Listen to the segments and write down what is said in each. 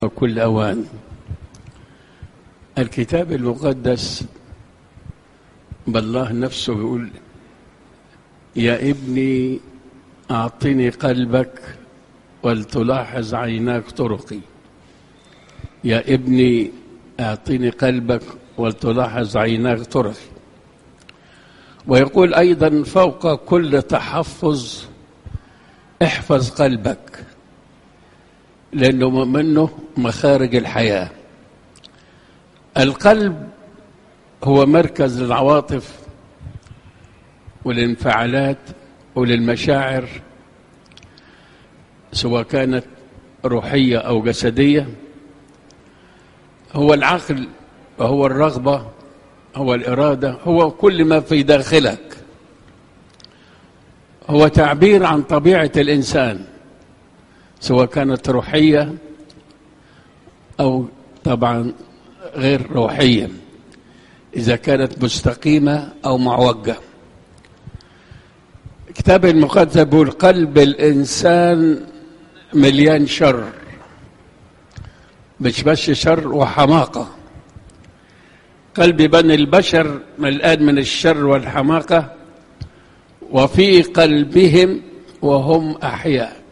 وكل أوان الكتاب المقدس بالله نفسه يقول يا ابني أعطني قلبك ولتلاحظ عيناك طرقي يا ابني أعطني قلبك ولتلاحظ عيناك طرقي ويقول أيضا فوق كل تحفظ احفظ قلبك لأنه منه مخارج الحياة القلب هو مركز للعواطف وللانفعالات وللمشاعر سواء كانت روحية أو جسدية هو العقل وهو الرغبة هو الإرادة هو كل ما في داخلك هو تعبير عن طبيعة الإنسان سواء كانت روحية أو طبعا غير روحية إذا كانت مستقيمة أو معوجة كتاب المقدس بيقول قلب الإنسان مليان شر مش بس شر وحماقة قلب بني البشر ملآن من الشر والحماقة وفي قلبهم وهم أحياء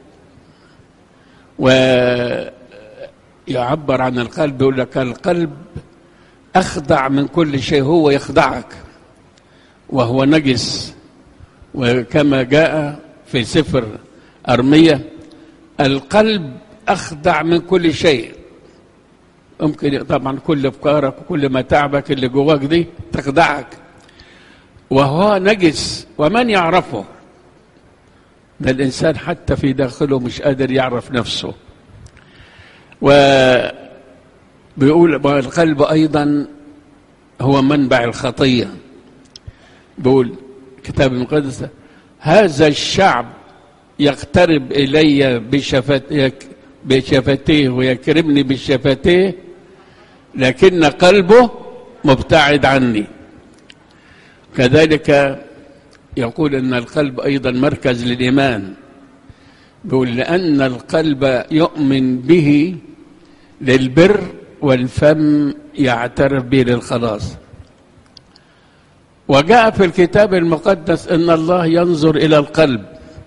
ويعبر عن القلب يقول لك القلب أخضع من كل شيء هو يخضعك وهو نجس وكما جاء في سفر أرمية القلب أخضع من كل شيء ممكن طبعا كل أفكارك وكل متاعبك اللي جواك دي تخدعك وهو نجس ومن يعرفه ده الإنسان حتى في داخله مش قادر يعرف نفسه وبيقول القلب أيضا هو منبع الخطية بيقول كتاب المقدس هذا الشعب يقترب إلي بشفت بشفتيه ويكرمني بشفتيه لكن قلبه مبتعد عني كذلك يقول ان القلب ايضا مركز للايمان بيقول لان القلب يؤمن به للبر والفم يعترف به للخلاص وجاء في الكتاب المقدس ان الله ينظر الى القلب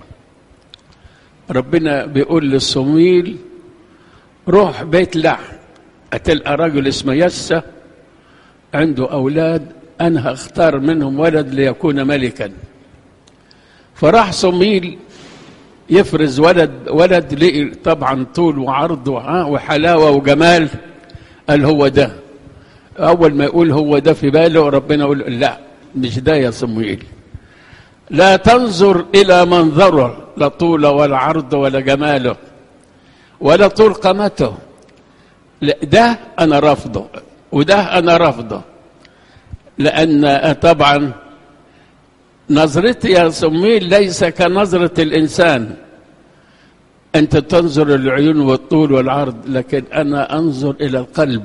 ربنا بيقول للصمويل روح بيت لحم هتلقى رجل اسمه يسى عنده اولاد انا هختار منهم ولد ليكون ملكا فراح صميل يفرز ولد ولد لقي طبعا طول وعرض وحلاوه وجمال قال هو ده اول ما يقول هو ده في باله ربنا يقول لا مش ده يا صمويل لا تنظر الى منظره لا طوله ولا عرضه ولا جماله ولا طول قامته لا ده انا رافضه وده انا رافضه لان طبعا نظرتي يا صميل ليس كنظرة الإنسان أنت تنظر للعيون والطول والعرض لكن أنا أنظر إلى القلب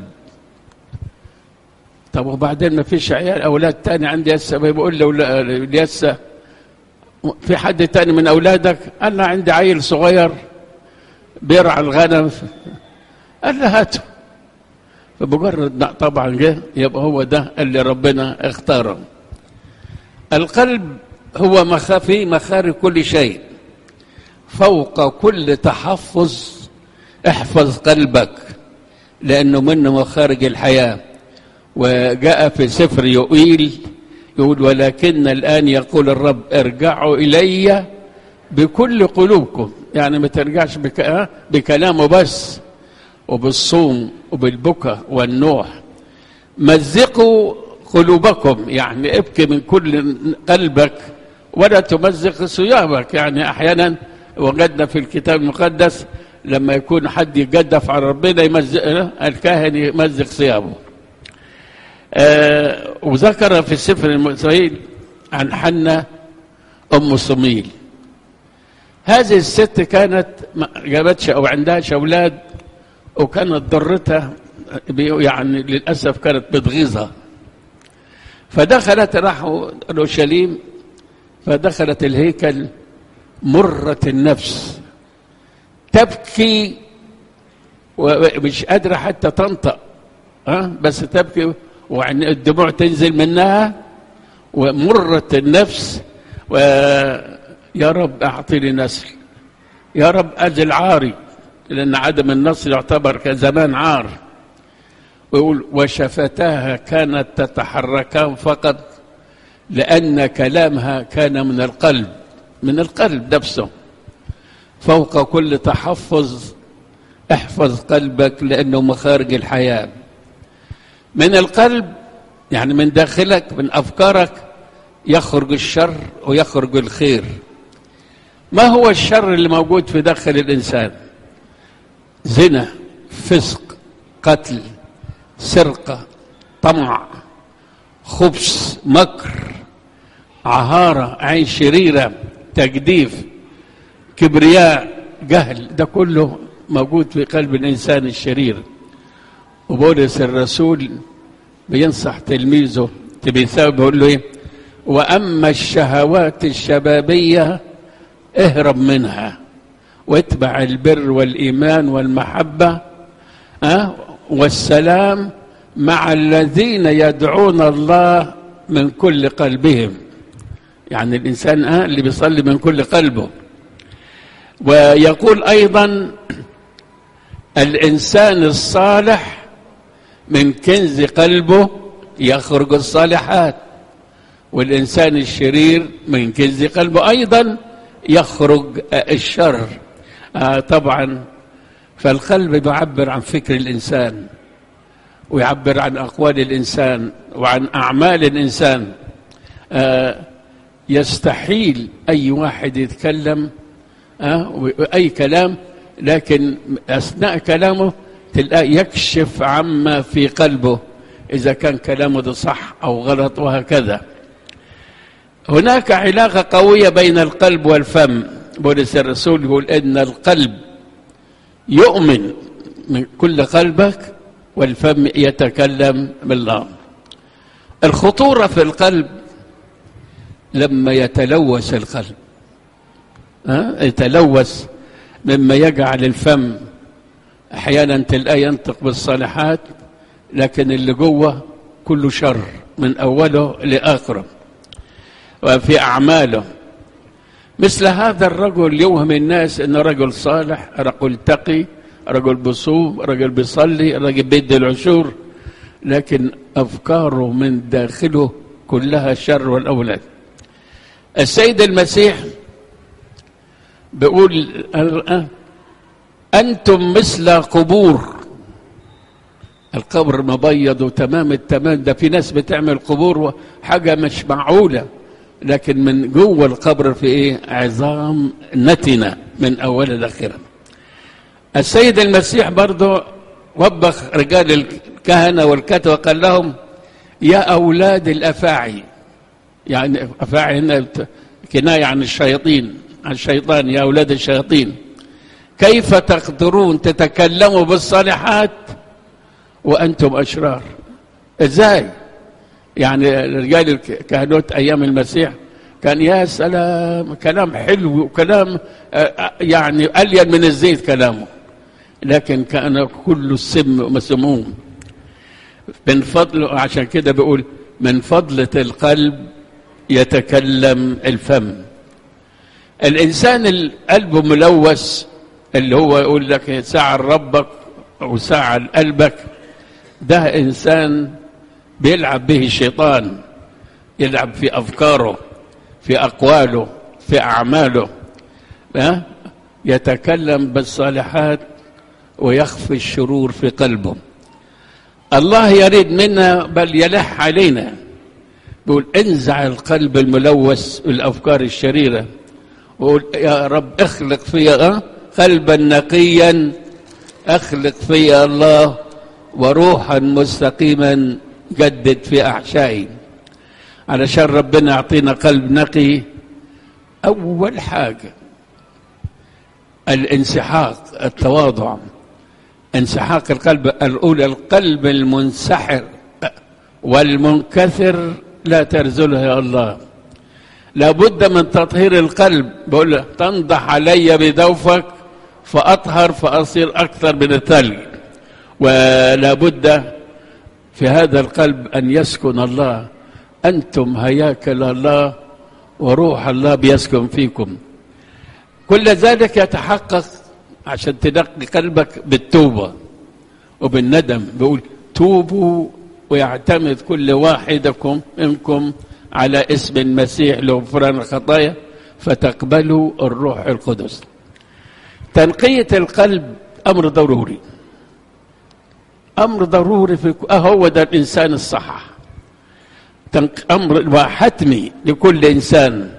طب وبعدين ما فيش عيال أولاد تاني عندي هسه بيقول له هسه في حد تاني من أولادك قال له عندي عيل صغير بيرعى الغنم قال له هاته فمجرد طبعا جه يبقى هو ده اللي ربنا اختاره القلب هو مخافي مخارج كل شيء فوق كل تحفظ احفظ قلبك لأنه منه مخارج الحياة وجاء في سفر يوئيل يقول ولكن الآن يقول الرب ارجعوا إلي بكل قلوبكم يعني ما ترجعش بك... بكلامه بس وبالصوم وبالبكى والنوح مزقوا قلوبكم يعني ابكي من كل قلبك ولا تمزق ثيابك يعني احيانا وجدنا في الكتاب المقدس لما يكون حد يجدف على ربنا يمزق الكاهن يمزق ثيابه آه وذكر في السفر المسائل عن حنة أم صميل هذه الست كانت ما جابتش أو عندهاش أولاد وكانت ضرتها يعني للأسف كانت بتغيظها فدخلت راحوا اورشليم فدخلت الهيكل مرة النفس تبكي ومش قادرة حتى تنطق ها بس تبكي والدموع تنزل منها ومرة النفس ويا رب أعطيني نسل يا رب أزل عاري لأن عدم النصر يعتبر كزمان عار ويقول وشفتاها كانت تتحركان فقط لأن كلامها كان من القلب من القلب نفسه فوق كل تحفظ احفظ قلبك لأنه مخارج الحياة من القلب يعني من داخلك من أفكارك يخرج الشر ويخرج الخير ما هو الشر اللي موجود في داخل الإنسان زنا فسق قتل سرقة طمع خبث مكر عهارة عين شريرة تجديف كبرياء جهل ده كله موجود في قلب الإنسان الشرير وبولس الرسول بينصح تلميذه تبيثاو بيقول له ايه واما الشهوات الشبابيه اهرب منها واتبع البر والايمان والمحبه أه؟ والسلام مع الذين يدعون الله من كل قلبهم يعني الانسان أه اللي بيصلي من كل قلبه ويقول ايضا الانسان الصالح من كنز قلبه يخرج الصالحات والإنسان الشرير من كنز قلبه أيضا يخرج الشر آه طبعا فالقلب يعبر عن فكر الإنسان ويعبر عن أقوال الإنسان وعن أعمال الإنسان آه يستحيل أي واحد يتكلم آه أي كلام لكن أثناء كلامه تلقاه يكشف عما في قلبه إذا كان كلامه ده صح أو غلط وهكذا هناك علاقة قوية بين القلب والفم بولس الرسول يقول إن القلب يؤمن من كل قلبك والفم يتكلم بالله الخطورة في القلب لما يتلوث القلب ها؟ يتلوث مما يجعل الفم احيانا تلقاه ينطق بالصالحات لكن اللي جوه كله شر من اوله لاخره وفي اعماله مثل هذا الرجل يوهم الناس انه رجل صالح رجل تقي رجل بصوم رجل بيصلي رجل بيدي العشور لكن افكاره من داخله كلها شر والاولاد السيد المسيح بيقول أنتم مثل قبور القبر مبيض وتمام التمام ده في ناس بتعمل قبور حاجة مش معقولة لكن من جوه القبر في ايه عظام نتنة من أول لآخرة السيد المسيح برضه وبخ رجال الكهنة والكتبة قال لهم يا أولاد الأفاعي يعني أفاعي هنا كناية عن الشياطين عن الشيطان يا أولاد الشياطين كيف تقدرون تتكلموا بالصالحات وأنتم أشرار إزاي يعني رجال الكهنوت أيام المسيح كان يا سلام كلام حلو وكلام يعني ألين من الزيت كلامه لكن كان كله السم مسموم من فضله عشان كده بيقول من فضلة القلب يتكلم الفم الإنسان القلب ملوث اللي هو يقول لك ساعة ربك أو ساعة قلبك ده إنسان بيلعب به الشيطان يلعب في أفكاره في أقواله في أعماله يتكلم بالصالحات ويخفي الشرور في قلبه الله يريد منا بل يلح علينا بيقول انزع القلب الملوث بالافكار الشريره وقول يا رب اخلق فيا قلبا نقيا اخلق فيا الله وروحا مستقيما جدد في احشائي علشان ربنا يعطينا قلب نقي اول حاجه الانسحاق التواضع انسحاق القلب الاولى القلب المنسحر والمنكثر لا ترزله يا الله لابد من تطهير القلب بقول له تنضح علي بدوفك فأطهر فأصير أكثر من الثلج ولا بد في هذا القلب أن يسكن الله أنتم هياكل الله وروح الله بيسكن فيكم كل ذلك يتحقق عشان تنقي قلبك بالتوبة وبالندم بيقول توبوا ويعتمد كل واحدكم منكم على اسم المسيح لغفران الخطايا فتقبلوا الروح القدس تنقية القلب أمر ضروري أمر ضروري في هو ده الإنسان الصح أمر وحتمي لكل إنسان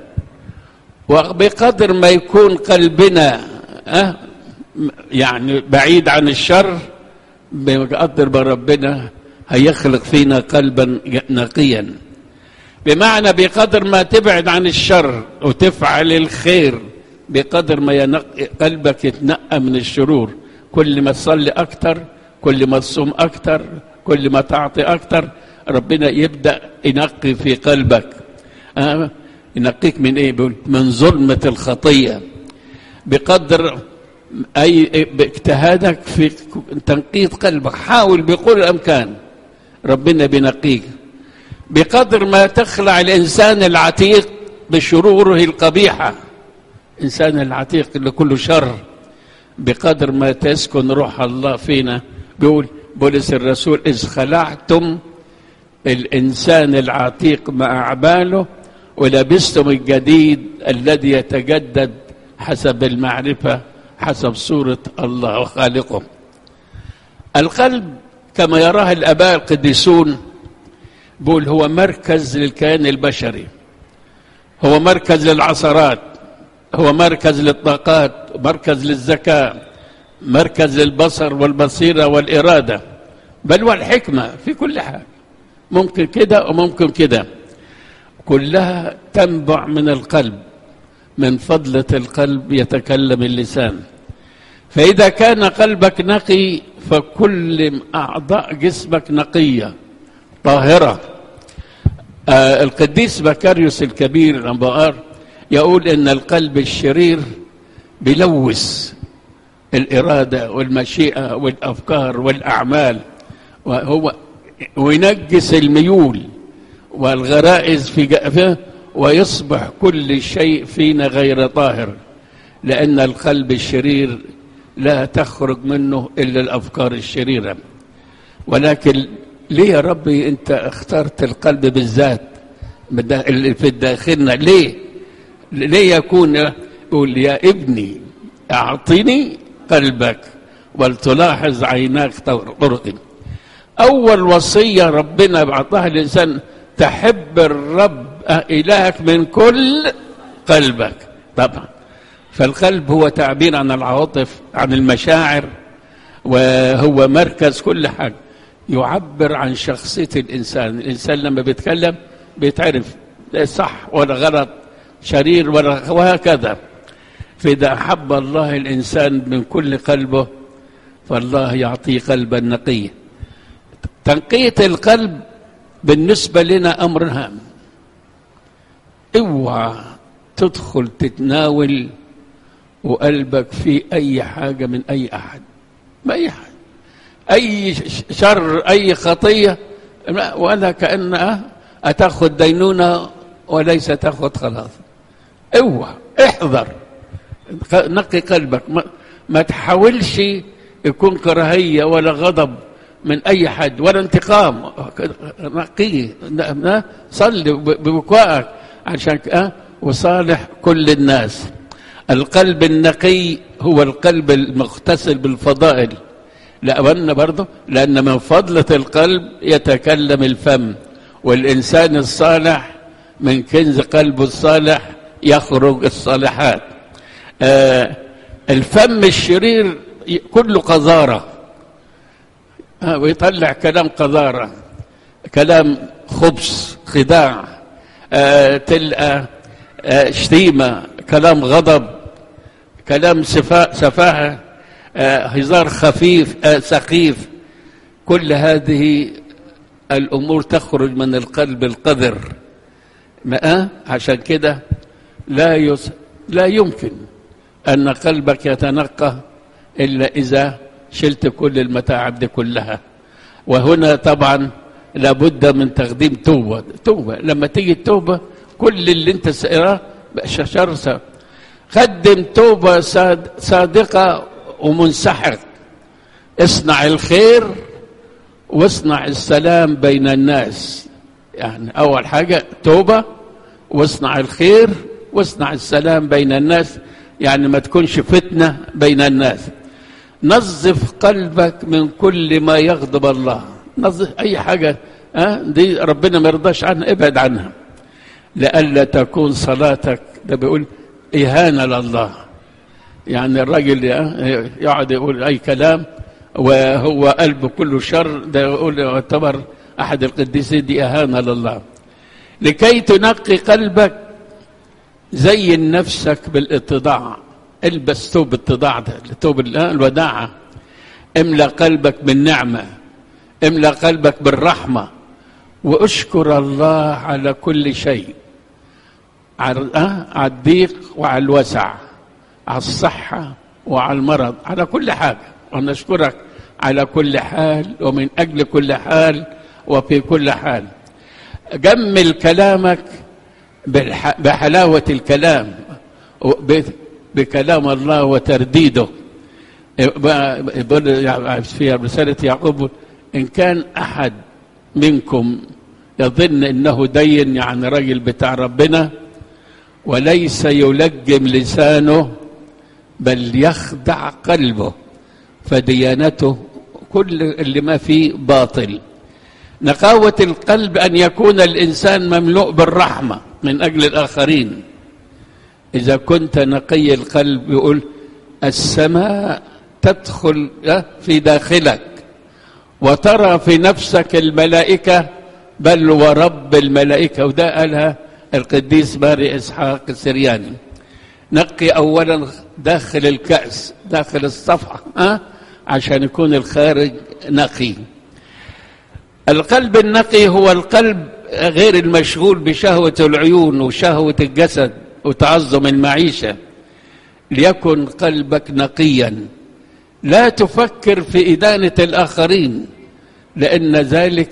وبقدر ما يكون قلبنا أه يعني بعيد عن الشر بقدر ما ربنا هيخلق فينا قلبا نقيا بمعنى بقدر ما تبعد عن الشر وتفعل الخير بقدر ما ينقي قلبك يتنقى من الشرور كل ما تصلي أكتر كل ما تصوم أكتر كل ما تعطي أكتر ربنا يبدأ ينقي في قلبك أه؟ ينقيك من إيه بيقول من ظلمة الخطية بقدر أي باجتهادك في تنقية قلبك حاول بكل الأمكان ربنا بينقيك بقدر ما تخلع الإنسان العتيق بشروره القبيحة إنسان العتيق اللي كله شر بقدر ما تسكن روح الله فينا بيقول بولس الرسول إذ خلعتم الإنسان العتيق مع أعماله ولبستم الجديد الذي يتجدد حسب المعرفة حسب صورة الله وخالقه القلب كما يراه الآباء القديسون بقول هو مركز للكيان البشري هو مركز للعصرات هو مركز للطاقات مركز للذكاء مركز للبصر والبصيرة والإرادة بل والحكمة في كل حال ممكن كده وممكن كده كلها تنبع من القلب من فضلة القلب يتكلم اللسان فإذا كان قلبك نقي فكل أعضاء جسمك نقية طاهرة آه القديس بكاريوس الكبير الأنبار يقول إن القلب الشرير بيلوث الإرادة والمشيئة والأفكار والأعمال وهو وينجس الميول والغرائز في جأفه ويصبح كل شيء فينا غير طاهر لأن القلب الشرير لا تخرج منه إلا الأفكار الشريرة ولكن ليه يا ربي أنت اخترت القلب بالذات في داخلنا ليه ليه يكون يقول يا ابني أعطني قلبك ولتلاحظ عيناك طرقي أول وصية ربنا أعطاها الإنسان تحب الرب إلهك من كل قلبك طبعا فالقلب هو تعبير عن العواطف عن المشاعر وهو مركز كل حاجة يعبر عن شخصية الإنسان الإنسان لما بيتكلم بيتعرف صح ولا غلط شرير ولا وهكذا فإذا أحب الله الإنسان من كل قلبه فالله يعطيه قلبا نقيا تنقية القلب بالنسبة لنا أمر هام اوعى تدخل تتناول وقلبك في أي حاجة من أي أحد ما أي حاجة أي شر أي خطية ولا كأن أتاخذ دينونة وليس تاخذ خلاص اوعى احذر نقي قلبك ما, ما تحاولش يكون كراهية ولا غضب من أي حد ولا انتقام نقيه صلي ببكائك عشان أه وصالح كل الناس القلب النقي هو القلب المغتسل بالفضائل لأن برضه لأن من فضلة القلب يتكلم الفم والإنسان الصالح من كنز قلبه الصالح يخرج الصالحات آه الفم الشرير كله قذارة آه ويطلع كلام قذارة كلام خبث خداع آه تلقى آه شتيمة كلام غضب كلام سفا سفاهة آه هزار خفيف آه سخيف كل هذه الأمور تخرج من القلب القذر ما عشان كده لا يس لا يمكن أن قلبك يتنقى إلا إذا شلت كل المتاعب دي كلها وهنا طبعا لابد من تقديم توبة توبة لما تيجي التوبة كل اللي انت سأراه شر قدم توبة صادقة ومنسحق اصنع الخير واصنع السلام بين الناس يعني أول حاجة توبة واصنع الخير واصنع السلام بين الناس يعني ما تكونش فتنة بين الناس نظف قلبك من كل ما يغضب الله نظف أي حاجة أه؟ دي ربنا ما يرضاش عنها ابعد عنها لئلا تكون صلاتك ده بيقول إهانة لله يعني الراجل يقعد يقول أي كلام وهو قلبه كله شر ده يقول يعتبر أحد القديسين دي إهانة لله لكي تنقي قلبك زين نفسك بالاتضاع البس ثوب الاتضاع ده ثوب الوداعة املى قلبك بالنعمة املى قلبك بالرحمة واشكر الله على كل شيء على الضيق وعلى الوسع على الصحة وعلى المرض على كل حاجة ونشكرك على كل حال ومن أجل كل حال وفي كل حال جمل كلامك بحلاوة الكلام بكلام الله وترديده في رسالة يعقوب إن كان أحد منكم يظن أنه دين يعني راجل بتاع ربنا وليس يلجم لسانه بل يخدع قلبه فديانته كل اللي ما فيه باطل نقاوة القلب أن يكون الإنسان مملوء بالرحمة من أجل الآخرين إذا كنت نقي القلب يقول السماء تدخل في داخلك وترى في نفسك الملائكة بل ورب الملائكة وده قالها القديس ماري إسحاق السرياني نقي أولا داخل الكأس داخل الصفحة أه؟ عشان يكون الخارج نقي القلب النقي هو القلب غير المشغول بشهوة العيون وشهوة الجسد وتعظم المعيشة ليكن قلبك نقيا لا تفكر في إدانة الآخرين لأن ذلك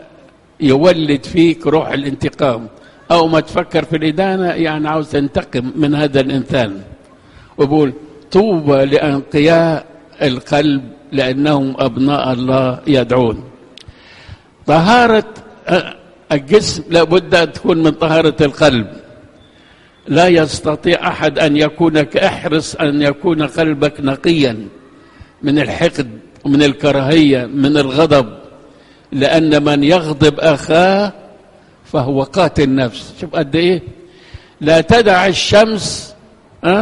يولد فيك روح الانتقام أو ما تفكر في الإدانة يعني عاوز تنتقم من هذا الإنسان وبقول طوبى لأنقياء القلب لأنهم أبناء الله يدعون طهارة الجسم لابد أن تكون من طهارة القلب لا يستطيع أحد أن يكون احرص أن يكون قلبك نقيا من الحقد ومن الكراهية من الغضب لأن من يغضب أخاه فهو قاتل نفس شوف قد إيه لا تدع الشمس أه؟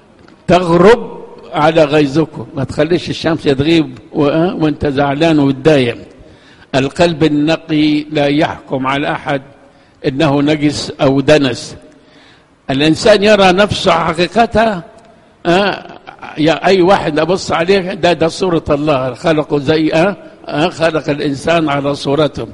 تغرب على غيظكم ما تخليش الشمس تغيب أه؟ وانت زعلان وتدايم القلب النقي لا يحكم على أحد إنه نجس أو دنس الإنسان يرى نفسه حقيقتها أه يا أي واحد أبص عليه ده ده صورة الله خلقه زي أه أه خلق الإنسان على صورته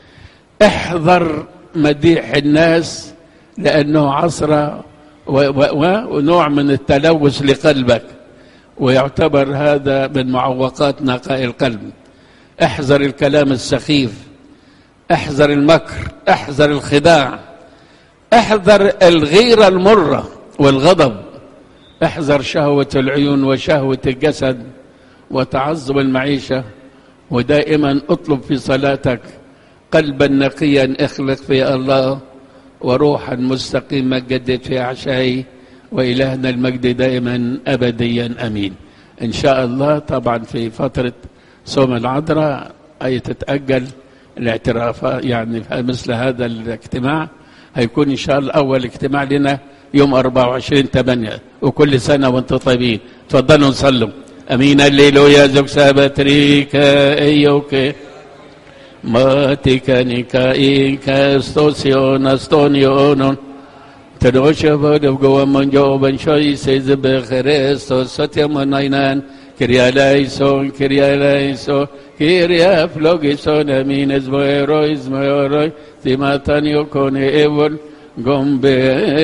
احذر مديح الناس لأنه عصرة ونوع من التلوث لقلبك ويعتبر هذا من معوقات نقاء القلب احذر الكلام السخيف احذر المكر احذر الخداع احذر الغيرة المرة والغضب احذر شهوة العيون وشهوة الجسد وتعظم المعيشة ودائما اطلب في صلاتك قلبا نقيا اخلق في الله وروحا مستقيما جدد في عشائي وإلهنا المجد دائما أبديا أمين إن شاء الله طبعا في فترة صوم العذراء أي تتأجل الاعتراف يعني مثل هذا الاجتماع هيكون إن شاء الله أول اجتماع لنا يوم 24 8 وكل سنة وانتم طيبين تفضلوا نصلوا أمين الليلويا زوج سابتريكا أيوكي ماتيكا نيكا إيكا استوسيون استونيون تدوشا بدو من جو بن شوي سيز بخريستو ستيا مناينان كريا لايسون كريا لايسون كريا فلوغيسون امين ازمو ايرو ازمو ايرو تيماتان يكون ايفون gombe